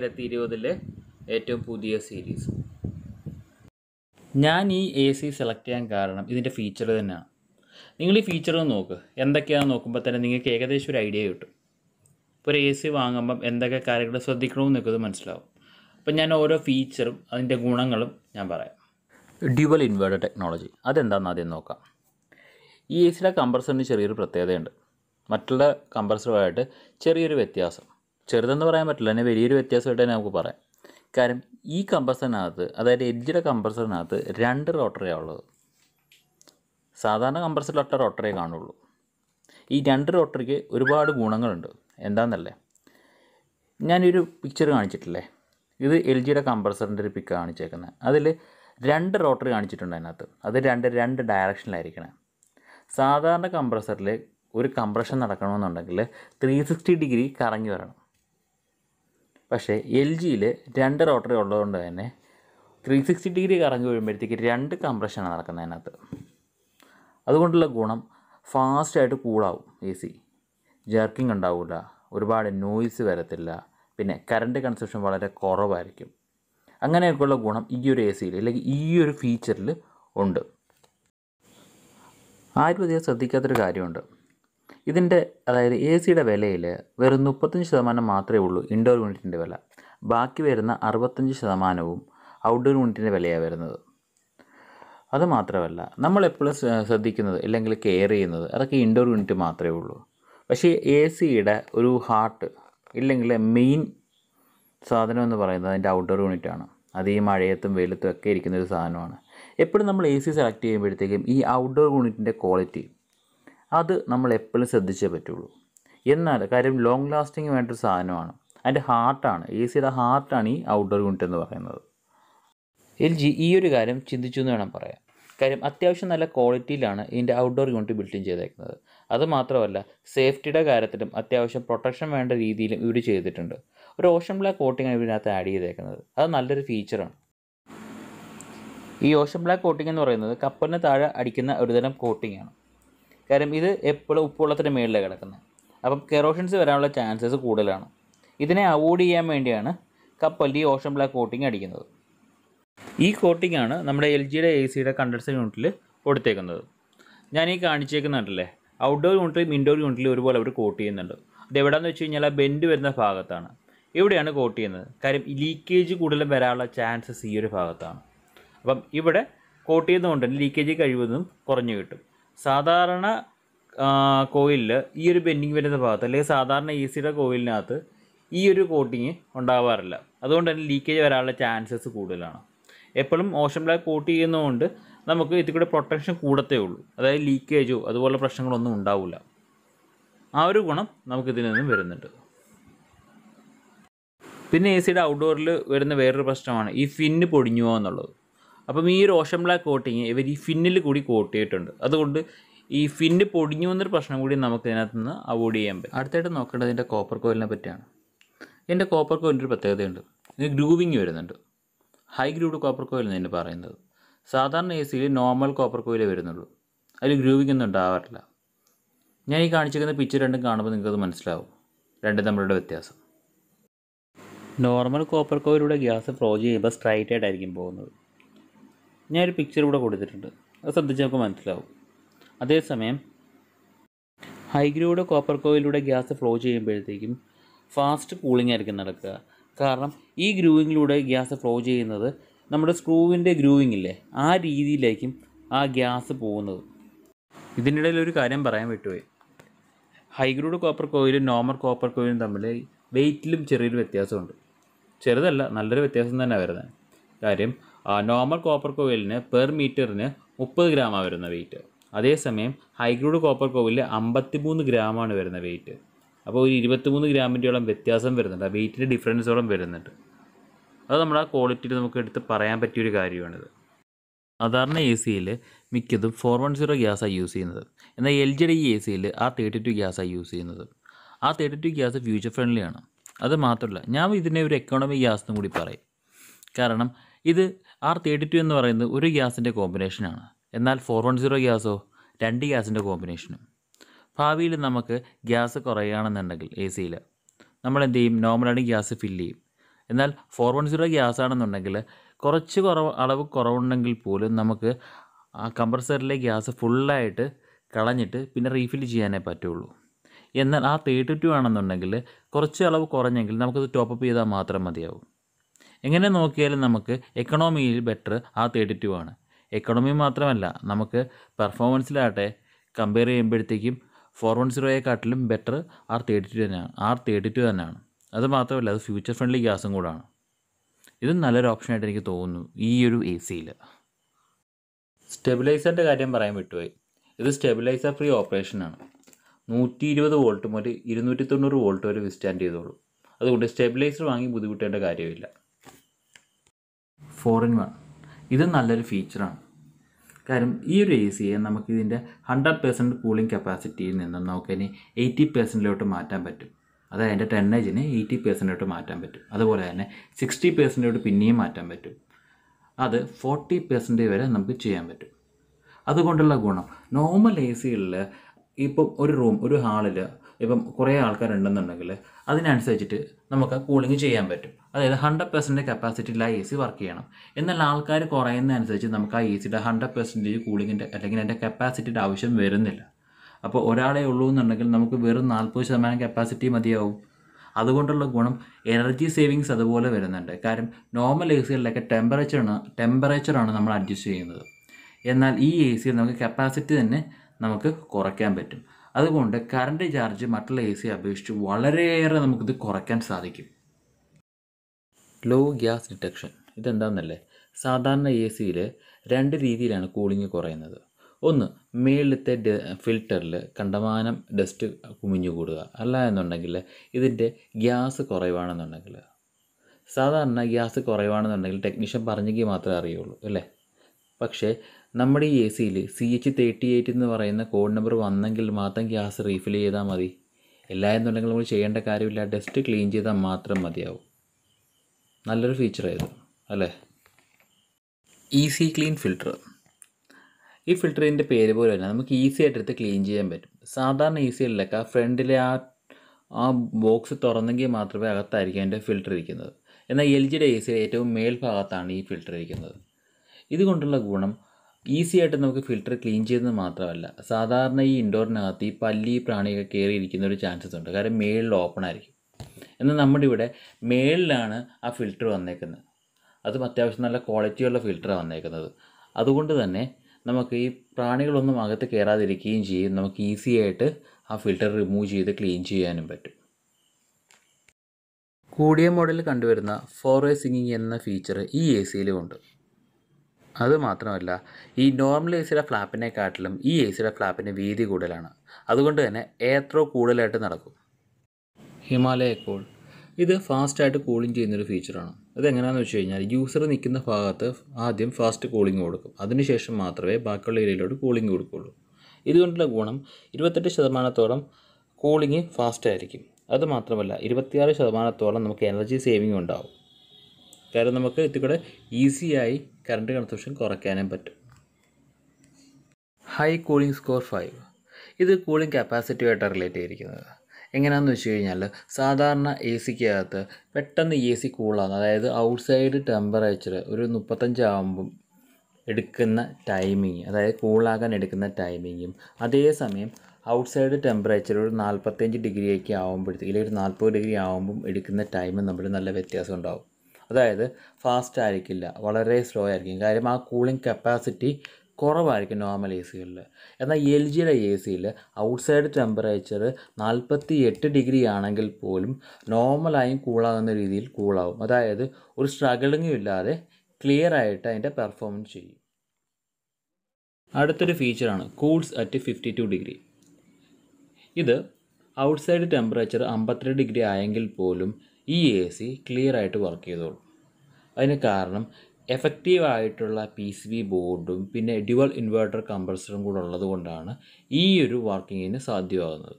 രണ്ടായിരത്തി ഇരുപതിലെ ഏറ്റവും പുതിയ സീരീസ് ഞാൻ ഈ എ സി സെലക്ട് ചെയ്യാൻ കാരണം ഇതിൻ്റെ ഫീച്ചർ തന്നെയാണ് നിങ്ങൾ ഈ ഫീച്ചർ നോക്ക് എന്തൊക്കെയാണെന്ന് നോക്കുമ്പോൾ തന്നെ നിങ്ങൾക്ക് ഏകദേശം ഒരു ഐഡിയ കിട്ടും ഇപ്പോൾ ഒരു എ സി വാങ്ങുമ്പം എന്തൊക്കെ കാര്യങ്ങൾ ശ്രദ്ധിക്കണമെന്ന് നിൽക്കുന്നത് മനസ്സിലാവും അപ്പം ഞാൻ ഓരോ ഫീച്ചറും അതിൻ്റെ ഗുണങ്ങളും ഞാൻ പറയാം ഡ്യുവൽ ഇൻവേർട്ടർ ടെക്നോളജി അതെന്താണെന്ന് ആദ്യം നോക്കാം ഈ എ സിയുടെ കമ്പ്രസറിന് ചെറിയൊരു പ്രത്യേകതയുണ്ട് മറ്റുള്ള കമ്പ്രസറുമായിട്ട് ചെറിയൊരു വ്യത്യാസം ചെറുതെന്ന് പറയാൻ പറ്റില്ല തന്നെ വലിയൊരു വ്യത്യാസമായിട്ട് തന്നെ നമുക്ക് പറയാം കാര്യം ഈ കമ്പ്രസറിനകത്ത് അതായത് എഡ്ജിയുടെ കമ്പ്രസറിനകത്ത് രണ്ട് റോട്ടറിയാണ് ഉള്ളത് സാധാരണ കമ്പ്രസറിൽ ഒറ്റ റോട്ടറേ കാണുള്ളൂ ഈ രണ്ട് റോട്ടറിക്ക് ഒരുപാട് ഗുണങ്ങളുണ്ട് എന്താണെന്നല്ലേ ഞാനൊരു പിക്ചർ കാണിച്ചിട്ടില്ലേ ഇത് എൽ ജിയുടെ കമ്പ്രസറിൻ്റെ ഒരു പിക്ക് കാണിച്ചേക്കുന്നത് അതിൽ രണ്ട് റോട്ടറി കാണിച്ചിട്ടുണ്ട് അതിനകത്ത് അത് രണ്ട് രണ്ട് ഡയറക്ഷനിലായിരിക്കണം സാധാരണ കംപ്രസറിൽ ഒരു കംപ്രഷൻ നടക്കണമെന്നുണ്ടെങ്കിൽ ത്രീ സിക്സ്റ്റി ഡിഗ്രി കറങ്ങി വരണം പക്ഷേ എൽ ജിയിൽ രണ്ട് റോട്ടറി ഉള്ളതുകൊണ്ട് തന്നെ ത്രീ സിക്സ്റ്റി ഡിഗ്രി കറങ്ങി വരുമ്പോഴത്തേക്ക് രണ്ട് കംപ്രഷനാണ് നടക്കുന്നത് അതിനകത്ത് അതുകൊണ്ടുള്ള ഗുണം ഫാസ്റ്റായിട്ട് കൂളാവും എ സി ജർക്കിംഗ് ഉണ്ടാവില്ല ഒരുപാട് നോയ്സ് വരത്തില്ല പിന്നെ കറണ്ട് കൺസപ്ഷൻ വളരെ കുറവായിരിക്കും അങ്ങനെയൊക്കെയുള്ള ഗുണം ഈ ഒരു എ സിയിൽ അല്ലെങ്കിൽ ഈ ഒരു ഫീച്ചറിൽ ഉണ്ട് ആരും അധികം ശ്രദ്ധിക്കാത്തൊരു കാര്യമുണ്ട് ഇതിൻ്റെ അതായത് എ സിയുടെ വിലയിൽ വെറും മുപ്പത്തഞ്ച് ശതമാനം മാത്രമേ ഉള്ളൂ ഇൻഡോർ യൂണിറ്റിൻ്റെ വില ബാക്കി വരുന്ന അറുപത്തഞ്ച് ശതമാനവും ഔട്ട്ഡോർ യൂണിറ്റിൻ്റെ വിലയാണ് വരുന്നത് അത് മാത്രമല്ല നമ്മൾ എപ്പോഴും ശ്രദ്ധിക്കുന്നത് അല്ലെങ്കിൽ കെയർ ചെയ്യുന്നത് അതൊക്കെ ഇൻഡോർ യൂണിറ്റ് മാത്രമേ ഉള്ളൂ പക്ഷേ എ സിയുടെ ഒരു ഹാർട്ട് ഇല്ലെങ്കിൽ മെയിൻ സാധനം എന്ന് പറയുന്നത് അതിൻ്റെ ഔട്ട്ഡോർ യൂണിറ്റാണ് അത് ഈ മഴയത്തും വെയിലത്തും ഒക്കെ ഇരിക്കുന്ന ഒരു സാധനമാണ് എപ്പോഴും നമ്മൾ എ സി സെലക്ട് ചെയ്യുമ്പോഴത്തേക്കും ഈ ഔട്ട്ഡോർ യൂണിറ്റിൻ്റെ ക്വാളിറ്റി അത് നമ്മൾ എപ്പോഴും ശ്രദ്ധിച്ചേ പറ്റുള്ളൂ എന്നാൽ കാര്യം ലോങ് ലാസ്റ്റിംഗ് വേണ്ടൊരു സാധനമാണ് അതിൻ്റെ ഹാർട്ടാണ് എ സിയുടെ ഹാർട്ടാണ് ഈ ഔട്ട്ഡോർ യൂണിറ്റ് എന്ന് പറയുന്നത് എൽ ജി ഈ ഒരു കാര്യം ചിന്തിച്ചു എന്ന് വേണം പറയാം കാര്യം അത്യാവശ്യം നല്ല ക്വാളിറ്റിയിലാണ് ഇതിൻ്റെ ഔട്ട്ഡോർ യൂണിറ്റ് ബിൽഡ് ചെയ്തേക്കുന്നത് അത് മാത്രമല്ല സേഫ്റ്റിയുടെ കാര്യത്തിലും അത്യാവശ്യം പ്രൊട്ടക്ഷൻ വേണ്ട രീതിയിലും ഇവർ ചെയ്തിട്ടുണ്ട് ഒരു ഓഷൻ ബ്ലാക്ക് കോട്ടിംഗ് ആണ് ഇതിനകത്ത് ആഡ് ചെയ്തേക്കുന്നത് അത് നല്ലൊരു ഫീച്ചറാണ് ഈ ഓഷൻ ബ്ലാക്ക് കോട്ടിംഗ് എന്ന് പറയുന്നത് കപ്പലിന് താഴെ അടിക്കുന്ന ഒരുതരം കോട്ടിംഗ് ആണ് കാര്യം ഇത് എപ്പോഴും ഉപ്പുവെള്ളത്തിൻ്റെ മുകളിലാണ് കിടക്കുന്നത് അപ്പം കെറോഷൻസ് വരാനുള്ള ചാൻസസ് കൂടുതലാണ് ഇതിനെ അവോയ്ഡ് ചെയ്യാൻ വേണ്ടിയാണ് കപ്പലിൽ ഈ ഓഷൻ ബ്ലാക്ക് കോട്ടിംഗ് അടിക്കുന്നത് ഈ കോട്ടിംഗ് ആണ് നമ്മുടെ എൽ ജിയുടെ എ സിയുടെ കണ്ടൻസർ യൂണിറ്റിൽ കൊടുത്തേക്കുന്നത് ഞാൻ ഈ കാണിച്ചേക്കുന്നുണ്ടല്ലേ ഔട്ട്ഡോർ യൂണിറ്റിലും ഇൻഡോർ യൂണിറ്റിലും ഒരുപോലെ അവർ കോട്ട് ചെയ്യുന്നുണ്ട് അത് എവിടെയാണെന്ന് വെച്ച് കഴിഞ്ഞാൽ ആ ബെൻഡ് വരുന്ന ഭാഗത്താണ് ഇവിടെയാണ് കോട്ട് ചെയ്യുന്നത് കാര്യം ലീക്കേജ് കൂടുതലും വരാനുള്ള ചാൻസസ് ഈ ഒരു ഭാഗത്താണ് അപ്പം ഇവിടെ കോട്ട് ചെയ്യുന്നതുകൊണ്ട് തന്നെ ലീക്കേജ് കഴിവതും കുറഞ്ഞു കിട്ടും സാധാരണ കോയിലിൽ ഈ ഒരു ബെൻഡിങ് വരുന്ന ഭാഗത്ത് അല്ലെങ്കിൽ സാധാരണ എ സിയുടെ കോയിലിനകത്ത് ഈ ഒരു കോട്ടിങ് ഉണ്ടാവാറില്ല അതുകൊണ്ട് തന്നെ ലീക്കേജ് വരാനുള്ള ചാൻസസ് കൂടുതലാണ് എപ്പോഴും ഓഷൻ ബ്ലാക്ക് കോട്ട് ചെയ്യുന്നതുകൊണ്ട് നമുക്ക് ഇതിൽ കൂടെ പ്രൊട്ടക്ഷൻ കൂടത്തേ ഉള്ളൂ അതായത് ലീക്കേജോ അതുപോലുള്ള പ്രശ്നങ്ങളൊന്നും ഉണ്ടാവില്ല ആ ഒരു ഗുണം നമുക്കിതിൽ നിന്നും വരുന്നുണ്ട് പിന്നെ എ സിയുടെ ഔട്ട്ഡോറിൽ വരുന്ന വേറൊരു പ്രശ്നമാണ് ഈ ഫിന്ന് പൊടിഞ്ഞു എന്നുള്ളത് അപ്പം ഈ ഒരു ഓഷൻ ബ്ലാക്ക് കോട്ടിങ് ഇവർ ഈ ഫിന്നിൽ കൂടി കോട്ട് ചെയ്തിട്ടുണ്ട് അതുകൊണ്ട് ഈ ഫിന്ന് പൊടിഞ്ഞു എന്നൊരു പ്രശ്നം കൂടി നമുക്ക് ഇതിനകത്ത് നിന്ന് അവോയ്ഡ് ചെയ്യാൻ പറ്റും അടുത്തായിട്ട് നോക്കേണ്ടത് ഇതിൻ്റെ കോപ്പർ കോയിലിനെ പറ്റിയാണ് ഇതിൻ്റെ കോപ്പർ കോയിലിൻ്റെ ഒരു പ്രത്യേകതയുണ്ട് ഇതിന് ഗ്രൂവിങ് വരുന്നുണ്ട് ഹൈ ഗ്രൂഡ് കോപ്പർ കോയിൽ എന്ന് പറയുന്നത് സാധാരണ എ സിയിൽ നോർമൽ കോപ്പർ കോയിലേ വരുന്നുള്ളൂ അതിൽ ഗ്രൂവിങ് ഒന്നും ഉണ്ടാവാറില്ല ഞാൻ ഈ കാണിച്ചിരിക്കുന്ന പിക്ചർ രണ്ടും കാണുമ്പോൾ നിങ്ങൾക്കത് മനസ്സിലാവും രണ്ടും തമ്മിലുള്ള വ്യത്യാസം നോർമൽ കോപ്പർ കോയിലൂടെ ഗ്യാസ് ഫ്ലോ ചെയ്യുമ്പോൾ സ്ട്രൈറ്റ് ആയിട്ടായിരിക്കും പോകുന്നത് ഞാനൊരു പിക്ചർ ഇവിടെ കൊടുത്തിട്ടുണ്ട് അത് ശ്രദ്ധിച്ച് നമുക്ക് മനസ്സിലാവും അതേസമയം ഹൈ ഗ്രൂഡ് കോപ്പർ കോയിലൂടെ ഗ്യാസ് ഫ്ലോ ചെയ്യുമ്പോഴത്തേക്കും ഫാസ്റ്റ് കൂളിംഗ് ആയിരിക്കും നടക്കുക കാരണം ഈ ഗ്രൂവിങ്ങിലൂടെ ഗ്യാസ് ഫ്ലോ ചെയ്യുന്നത് നമ്മുടെ സ്ക്രൂവിൻ്റെ ഗ്രൂവിംഗ് ഇല്ലേ ആ രീതിയിലേക്കും ആ ഗ്യാസ് പോകുന്നത് ഇതിനിടയിൽ ഒരു കാര്യം പറയാൻ വിട്ടുപോയി ഹൈഗ്രൂഡ് കോപ്പർ കോയിലും നോർമൽ കോപ്പർ കോയിലും തമ്മിൽ വെയിറ്റിലും ചെറിയൊരു വ്യത്യാസമുണ്ട് ചെറുതല്ല നല്ലൊരു വ്യത്യാസം തന്നെ വരുന്നത് കാര്യം നോർമൽ കോപ്പർ കോയിലിന് പെർ മീറ്ററിന് മുപ്പത് ഗ്രാമാണ് വരുന്ന വെയിറ്റ് അതേസമയം ഹൈഗ്രൂഡ് കോപ്പർ കോയിലിൽ അമ്പത്തിമൂന്ന് ഗ്രാമാണ് വരുന്ന വെയിറ്റ് അപ്പോൾ ഒരു ഇരുപത്തിമൂന്ന് ഗ്രാമിൻ്റെയോളം വ്യത്യാസം വരുന്നുണ്ട് ആ വെയിറ്റിൻ്റെ ഡിഫറൻസോളം വരുന്നുണ്ട് അത് നമ്മുടെ ആ ക്വാളിറ്റിയിൽ നമുക്ക് എടുത്ത് പറയാൻ പറ്റിയൊരു കാര്യമാണിത് സാധാരണ എ സിയിൽ മിക്കതും ഫോർ വൺ സീറോ ഗ്യാസാണ് യൂസ് ചെയ്യുന്നത് എന്നാൽ എൽ ജിയുടെ ഈ എ സിയിൽ ആ തേർട്ടി ടു ഗ്യാസാണ് യൂസ് ചെയ്യുന്നത് ആ thirty two gas future friendly ആണ് അത് മാത്രമല്ല ഞാൻ ഇതിനെ ഒരു എക്കോണമി ഗ്യാസ് എന്നും കൂടി പറയും കാരണം ഇത് ആർ തേർട്ടി ടു എന്ന് പറയുന്നത് ഒരു ഗ്യാസിൻ്റെ കോമ്പിനേഷനാണ് എന്നാൽ ഫോർ വൺ സീറോ ഗ്യാസോ രണ്ട് ഗ്യാസിൻ്റെ കോമ്പിനേഷനും ഭാവിയിൽ നമുക്ക് ഗ്യാസ് കുറയുകയാണെന്നുണ്ടെങ്കിൽ എ സിയിൽ നമ്മൾ എന്ത് ചെയ്യും നോർമലായിട്ട് ഗ്യാസ് ഫില്ല് ചെയ്യും എന്നാൽ ഫോർ വൺ സീറോ ഗ്യാസ് ആണെന്നുണ്ടെങ്കിൽ കുറച്ച് കുറവ് അളവ് കുറവുണ്ടെങ്കിൽ പോലും നമുക്ക് ആ കംപ്രസറിലെ ഗ്യാസ് ഫുള്ളായിട്ട് കളഞ്ഞിട്ട് പിന്നെ റീഫിൽ ചെയ്യാനേ പറ്റുള്ളൂ എന്നാൽ ആ തേർട്ടി ടു ആണെന്നുണ്ടെങ്കിൽ കുറച്ച് അളവ് കുറഞ്ഞെങ്കിൽ നമുക്കത് ടോപ്പപ്പ് ചെയ്താൽ മാത്രം മതിയാവും എങ്ങനെ നോക്കിയാലും നമുക്ക് എക്കണോമിയിൽ ബെറ്റർ ആ തേർട്ടി ടു ആണ് എക്കണോമി മാത്രമല്ല നമുക്ക് പെർഫോമൻസിലാകട്ടെ കമ്പയർ ചെയ്യുമ്പോഴത്തേക്കും ഫോർ വൺ സീറോയെക്കാട്ടിലും ബെറ്റർ ആർ തേർട്ടി ടു തന്നെയാണ് ആർ തേർട്ടി ടു തന്നെയാണ് അത് മാത്രമല്ല അത് ഫ്യൂച്ചർ ഫ്രണ്ട്ലി ഗ്യാസും കൂടാണ് ഇത് നല്ലൊരു ഓപ്ഷനായിട്ട് എനിക്ക് തോന്നുന്നു ഈ ഒരു എ സിയിൽ സ്റ്റെബിലൈസറിൻ്റെ കാര്യം പറയാൻ വിട്ടുപോയി ഇത് സ്റ്റെബിലൈസർ ഫ്രീ ഓപ്പറേഷനാണ് നൂറ്റി ഇരുപത് വോൾട്ട് മുതൽ ഇരുന്നൂറ്റി തൊണ്ണൂറ് വോൾട്ട് വരെ വിസ്റ്റാൻഡ് ചെയ്തോളൂ അതുകൊണ്ട് സ്റ്റെബിലൈസർ വാങ്ങി ബുദ്ധിമുട്ടേണ്ട കാര്യമില്ല ഫോർ ഇൻ വൺ ഇത് നല്ലൊരു ഫീച്ചറാണ് കാര്യം ഈ ഒരു എ സിയെ നമുക്ക് ഇതിൻ്റെ ഹൺഡ്രഡ് പെർസെൻറ്റ് കൂളിംഗ് കപ്പാസിറ്റിയിൽ നിന്ന് നമുക്കിനി എയ്റ്റി പെർസെൻറ്റിലോട്ട് മാറ്റാൻ പറ്റും അതായത് അതിൻ്റെ ടെന്നേജിനെ എയ്റ്റി പെർസെൻറ്റിലോട്ട് മാറ്റാൻ പറ്റും അതുപോലെ തന്നെ സിക്സ്റ്റി പെർസെൻറ്റിലോട്ട് പിന്നെയും മാറ്റാൻ പറ്റും അത് ഫോർട്ടി പെർസെൻറ്റേജ് വരെ നമുക്ക് ചെയ്യാൻ പറ്റും അതുകൊണ്ടുള്ള ഗുണം നോർമൽ എ സികളിൽ ഇപ്പം ഒരു റൂം ഒരു ഹാളിൽ ഇപ്പം കുറേ ആൾക്കാരുണ്ടെന്നുണ്ടെങ്കിൽ അതിനനുസരിച്ചിട്ട് നമുക്ക് കൂളിംഗ് ചെയ്യാൻ പറ്റും അതായത് ഹൺഡ്രഡ് പെർസെൻറ്റ് കപ്പാസിറ്റിയിൽ ആ എ സി വർക്ക് ചെയ്യണം എന്നാൽ ആൾക്കാർ കുറയുന്നതനുസരിച്ച് നമുക്ക് ആ എ സിയുടെ ഹൺഡ്രഡ് പെർസെൻറ്റേജ് കൂളിങ്ങിൻ്റെ അല്ലെങ്കിൽ അതിൻ്റെ കപ്പാസിറ്റിയുടെ ആവശ്യം വരുന്നില്ല അപ്പോൾ ഒരാളെ ഉള്ളൂ എന്നുണ്ടെങ്കിൽ നമുക്ക് വെറും നാൽപ്പത് ശതമാനം കപ്പാസിറ്റി മതിയാവും അതുകൊണ്ടുള്ള ഗുണം എനർജി സേവിങ്സ് അതുപോലെ വരുന്നുണ്ട് കാര്യം നോർമൽ എ സികളിലൊക്കെ ടെമ്പറേച്ചറാണ് ടെമ്പറേച്ചറാണ് നമ്മൾ അഡ്ജസ്റ്റ് ചെയ്യുന്നത് എന്നാൽ ഈ എ സിയിൽ നമുക്ക് കപ്പാസിറ്റി തന്നെ നമുക്ക് കുറയ്ക്കാൻ പറ്റും അതുകൊണ്ട് കറണ്ട് ചാർജ് മറ്റുള്ള എ സി അപേക്ഷിച്ച് വളരെയേറെ നമുക്കിത് കുറയ്ക്കാൻ സാധിക്കും ലോ ഗ്യാസ് ഡിറ്റക്ഷൻ ഇതെന്താണെന്നല്ലേ സാധാരണ എ സിയിൽ രണ്ട് രീതിയിലാണ് കൂളിംഗ് കുറയുന്നത് ഒന്ന് മേളിലത്തെ ഫിൽറ്ററിൽ കണ്ടമാനം ഡസ്റ്റ് കുമിഞ്ഞു കൂടുക അല്ല എന്നുണ്ടെങ്കിൽ ഇതിൻ്റെ ഗ്യാസ് കുറയുവാണെന്നുണ്ടെങ്കിൽ സാധാരണ ഗ്യാസ് കുറയുവാണെന്നുണ്ടെങ്കിൽ ടെക്നീഷ്യൻ പറഞ്ഞെങ്കിൽ മാത്രമേ അറിയുള്ളൂ അല്ലേ പക്ഷേ നമ്മുടെ ഈ എ സിയിൽ സി എച്ച് തേർട്ടി എയ്റ്റ് എന്ന് പറയുന്ന കോഡ് നമ്പർ വന്നെങ്കിൽ മാത്രം ഗ്യാസ് റീഫിൽ ചെയ്താൽ മതി ഇല്ല എന്നുണ്ടെങ്കിൽ നമ്മൾ ചെയ്യേണ്ട കാര്യമില്ല ഡസ്റ്റ് ക്ലീൻ ചെയ്താൽ മാത്രം മതിയാവും നല്ലൊരു ഫീച്ചറായത് അല്ലേ ഈസി ക്ലീൻ ഫിൽറ്റർ ഈ ഫിൽറ്ററിൻ്റെ പേര് പോലെ തന്നെ നമുക്ക് ഈസി ആയിട്ട് എടുത്ത് ക്ലീൻ ചെയ്യാൻ പറ്റും സാധാരണ ഈസികളിലൊക്കെ ആ ഫ്രണ്ടിലെ ആ ആ ബോക്സ് തുറന്നെങ്കിൽ മാത്രമേ അകത്തായിരിക്കും അതിൻ്റെ ഫിൽറ്റർ ഇരിക്കുന്നത് എന്നാൽ എൽ ജിയുടെ എ സിയുടെ ഏറ്റവും മേൽഭാഗത്താണ് ഈ ഫിൽറ്റർ ഇരിക്കുന്നത് ഇതുകൊണ്ടുള്ള ഗുണം ഈസി ആയിട്ട് നമുക്ക് ഫിൽറ്റർ ക്ലീൻ ചെയ്യുന്നത് മാത്രമല്ല സാധാരണ ഈ ഇൻഡോറിനകത്ത് ഈ പല്ലി പ്രാണികൾ കയറിയിരിക്കുന്ന ഒരു ചാൻസസ് ഉണ്ട് കാരണം മേളിൽ ഓപ്പൺ ആയിരിക്കും എന്നാൽ നമ്മുടെ ഇവിടെ മേളിലാണ് ആ ഫിൽറ്റർ വന്നേക്കുന്നത് അതും അത്യാവശ്യം നല്ല ക്വാളിറ്റിയുള്ള ഫിൽറ്ററാണ് വന്നേക്കുന്നത് അതുകൊണ്ട് തന്നെ നമുക്ക് ഈ പ്രാണികളൊന്നും അകത്ത് കയറാതിരിക്കുകയും ചെയ്യും നമുക്ക് ഈസി ആയിട്ട് ആ ഫിൽറ്റർ റിമൂവ് ചെയ്ത് ക്ലീൻ ചെയ്യാനും പറ്റും കൂടിയ മോഡലിൽ കണ്ടുവരുന്ന ഫോർ വേ സിംഗിങ് എന്ന ഫീച്ചർ ഈ എ സിയിലും ഉണ്ട് അതുമാത്രമല്ല ഈ നോർമൽ എ സിയുടെ ഫ്ലാപ്പിനെക്കാട്ടിലും ഈ എ സിയുടെ ഫ്ലാപ്പിന് വീതി കൂടുതലാണ് അതുകൊണ്ട് തന്നെ എയർ ത്രോ കൂടുതലായിട്ട് നടക്കും ഹിമാലയ കൂൾ ഇത് ഫാസ്റ്റായിട്ട് കൂളിംഗ് ചെയ്യുന്നൊരു ഫീച്ചറാണ് ഇതെങ്ങനെയാണെന്ന് വെച്ച് കഴിഞ്ഞാൽ യൂസർ നിൽക്കുന്ന ഭാഗത്ത് ആദ്യം ഫാസ്റ്റ് കൂളിംഗ് കൊടുക്കും അതിനുശേഷം മാത്രമേ ബാക്കിയുള്ള ഏരിയയിലോട്ട് കൂളിംഗ് കൊടുക്കുകയുള്ളൂ ഇതുകൊണ്ടുള്ള ഗുണം ഇരുപത്തെട്ട് ശതമാനത്തോളം കൂളിംഗ് ഫാസ്റ്റ് ആയിരിക്കും അത് മാത്രമല്ല ഇരുപത്തിയാറ് ശതമാനത്തോളം നമുക്ക് എനർജി സേവിങ് ഉണ്ടാവും കാരണം നമുക്ക് ഇതിൽ കൂടെ ഈസിയായി കറണ്ട് കൺസപ്ഷൻ കുറയ്ക്കാനും പറ്റും ഹൈ കൂളിംഗ് സ്കോർ ഫൈവ് ഇത് കൂളിംഗ് കപ്പാസിറ്റിയുമായിട്ടാണ് റിലേറ്റ് ചെയ്തിരിക്കുന്നത് എങ്ങനെയാണെന്ന് വെച്ച് കഴിഞ്ഞാൽ സാധാരണ എ സിക്കകത്ത് പെട്ടെന്ന് എ സി കൂളാകും അതായത് ഔട്ട്സൈഡ് ടെമ്പറേച്ചർ ഒരു മുപ്പത്തഞ്ചാകുമ്പം എടുക്കുന്ന ടൈമിങ് അതായത് കൂളാകാൻ എടുക്കുന്ന ടൈമിങ്ങും അതേസമയം ഔട്ട്സൈഡ് ടെമ്പറേച്ചർ ഒരു നാൽപ്പത്തഞ്ച് ഡിഗ്രിയൊക്കെ ആകുമ്പോഴത്തേക്ക് അല്ലെങ്കിൽ ഒരു നാൽപ്പത് ഡിഗ്രി ആകുമ്പം എടുക്കുന്ന ടൈമും തമ്മിൽ നല്ല വ്യത്യാസം ഉണ്ടാവും അതായത് ഫാസ്റ്റ് ആയിരിക്കില്ല വളരെ സ്ലോ ആയിരിക്കും കാര്യം ആ കൂളിംഗ് കപ്പാസിറ്റി കുറവായിരിക്കും നോർമൽ എ സികളിൽ എന്നാൽ എൽ ജിയുടെ എ സിയിൽ ഔട്ട്സൈഡ് ടെമ്പറേച്ചർ നാൽപ്പത്തി എട്ട് ഡിഗ്രി ആണെങ്കിൽ പോലും നോർമലായും കൂളാകുന്ന രീതിയിൽ കൂളാവും അതായത് ഒരു സ്ട്രഗിളിങ്ങും ഇല്ലാതെ ക്ലിയർ ആയിട്ട് അതിൻ്റെ പെർഫോമൻസ് ചെയ്യും അടുത്തൊരു ഫീച്ചറാണ് cools at fifty two degree ഇത് ഔട്ട്സൈഡ് ടെമ്പറേച്ചർ അമ്പത്തിരണ്ട് ഡിഗ്രി ആയെങ്കിൽ പോലും ഈ എ സി ക്ലിയർ ആയിട്ട് വർക്ക് ചെയ്തോളും അതിന് കാരണം എഫക്റ്റീവ് ആയിട്ടുള്ള പി സി ബി ബോർഡും പിന്നെ ഡ്യുവൽ ഇൻവേർട്ടർ കംപ്രസറും കൂടെ ഉള്ളത് കൊണ്ടാണ് ഈ ഒരു വർക്കിങ്ങിന് സാധ്യമാകുന്നത്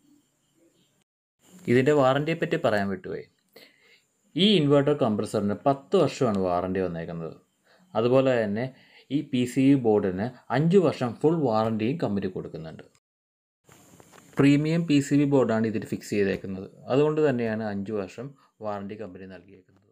ഇതിൻ്റെ വാറൻറ്റിയെ പറ്റി പറയാൻ വിട്ടുപോയി ഈ ഇൻവേർട്ടർ കംപ്രസറിന് പത്ത് വർഷമാണ് വാറൻറ്റി വന്നേക്കുന്നത് അതുപോലെ തന്നെ ഈ പി സി ബി ബോർഡിന് അഞ്ച് വർഷം ഫുൾ വാറൻറ്റിയും കമ്പനി കൊടുക്കുന്നുണ്ട് പ്രീമിയം പി സി ബി ബോർഡാണ് ഇതിൽ ഫിക്സ് ചെയ്തേക്കുന്നത് അതുകൊണ്ട് തന്നെയാണ് അഞ്ച് വർഷം വാറൻറ്റി കമ്പനി നൽകിയേക്കുന്നത്